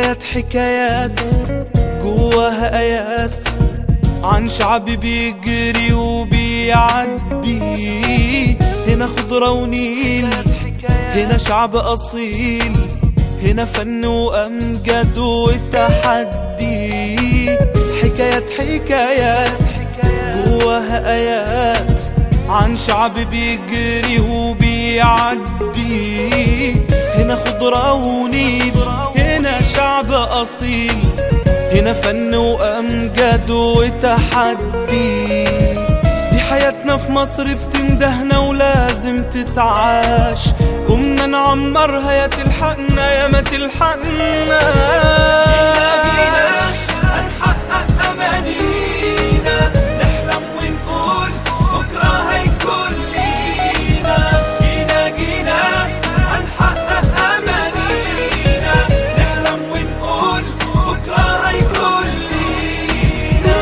حكايات حكايات جواها آيات عن شعب بيجري وبيعدي هنا خضرة ونيل هنا شعب أصيل هنا فن وأمجد وتحدي حكايات حكايات جواها آيات عن شعب بيجري وبيعدي هنا خضرة ونيل هنا شعب أصيل هنا فن وأمجد وتحدي دي حياتنا في مصر بتندهنا ولازم تتعاش قمنا نعمرها يا تلحقنا يا ما تلحقنا هنحقق أمانينا نحلم ونقول بكرة هيكون لينا جينا جينا هنحقق أمانينا نحلم ونقول بكرة هيكون لينا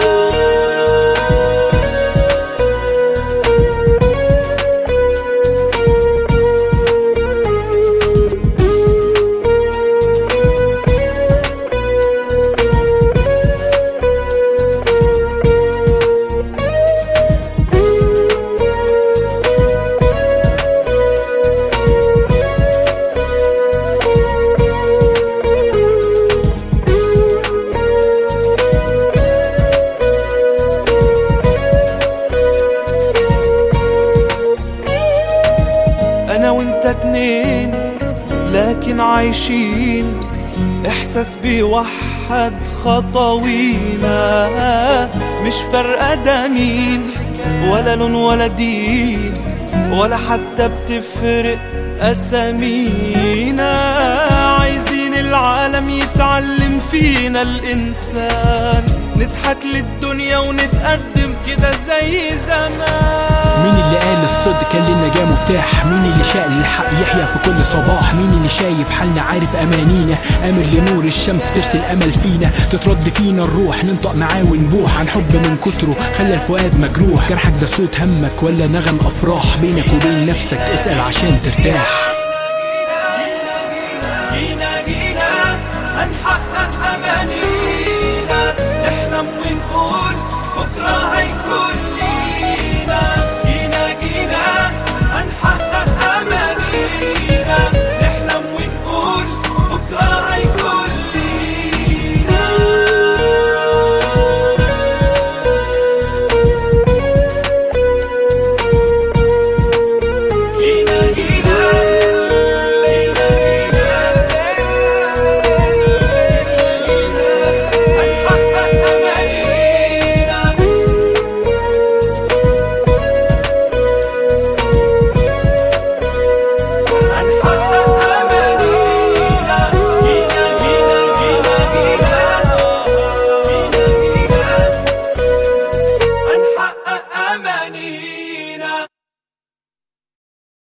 انا وانت اتنين لكن عايشين احساس بيوحد خطوينا مش فارقه ده مين ولا لون ولا دين ولا حتى بتفرق اسامينا عايزين العالم يتعلم فينا الانسان نضحك للدنيا ونتقدم كده زي زمان مين اللي قال الصدق كان للنجاة مفتاح مين اللي شاء للحق يحيا في كل صباح مين اللي شايف حالنا عارف امانينا امر لنور الشمس ترسل امل فينا تترد فينا الروح ننطق معاه ونبوح عن حب من كتره خلى الفؤاد مجروح جرحك ده صوت همك ولا نغم افراح بينك وبين نفسك اسال عشان ترتاح جينا جينا هنحقق أمانينا